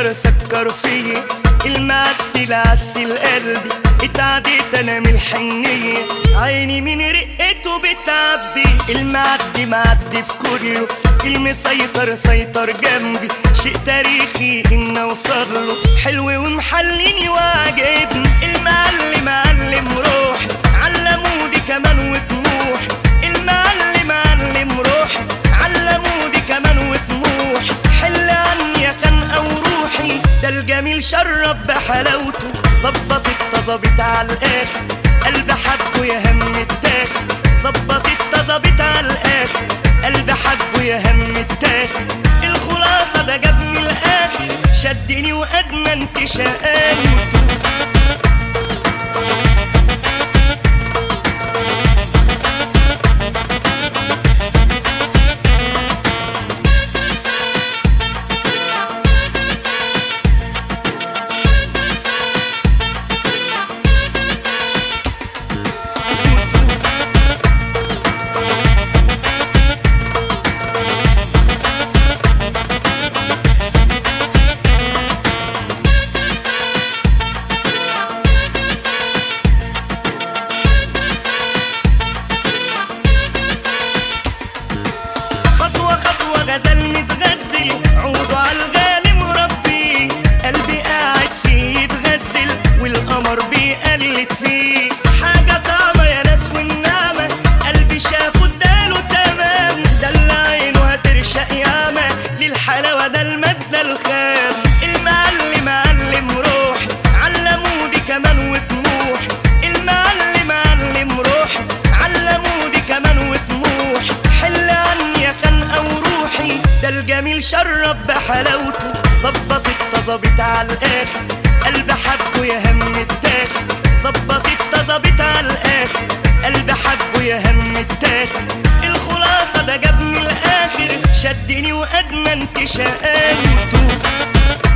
مسيطر سكر فيا المعسل عسل قلبي اتعديت انا من الحنية عيني من رقته بتعبي المعدي معدي في كله المسيطر سيطر جنبي شيء تاريخي ان اوصل له حلو ومحليني وعاجبني المعلم علم روحي علمودي كمان وطموحي المعلم علم روحي علمودي كمان وطموحي حل عني يا خنقة وروحي ده الجميل شرب بحلاوته ظبط التظابيط على الاخر قلب حبه يا هم التاخد ظبط التظابيط على الاخر قلب حبه يا هم التاخد الخلاصة ده جابني الاخر شدني وادمنت شقاوته خطوة خطوة غزل متغزل عوضه على الغالي مربي قلبي قاعد فيه يتغزل والقمر بيقلد فيه حاجة طعمة يا ناس والنعمة قلبي شافه اداله تمام دلع عينه هترشق ياما للحلاوة ده المادة الخام المعلم علم روحي علمودي كمان وطموحي المعلم علم روحي علمودي كمان وطموحي حل عني يا خنقة وروحي ده الجميل شرب بحلاوته ظبط التظابيط على الاخر قلب حبه يا هم التاخد ظبط التظابيط على الاخر قلب حبه يا هم التاخد الخلاصة ده جابني الاخر شدني وادمنت شقاوته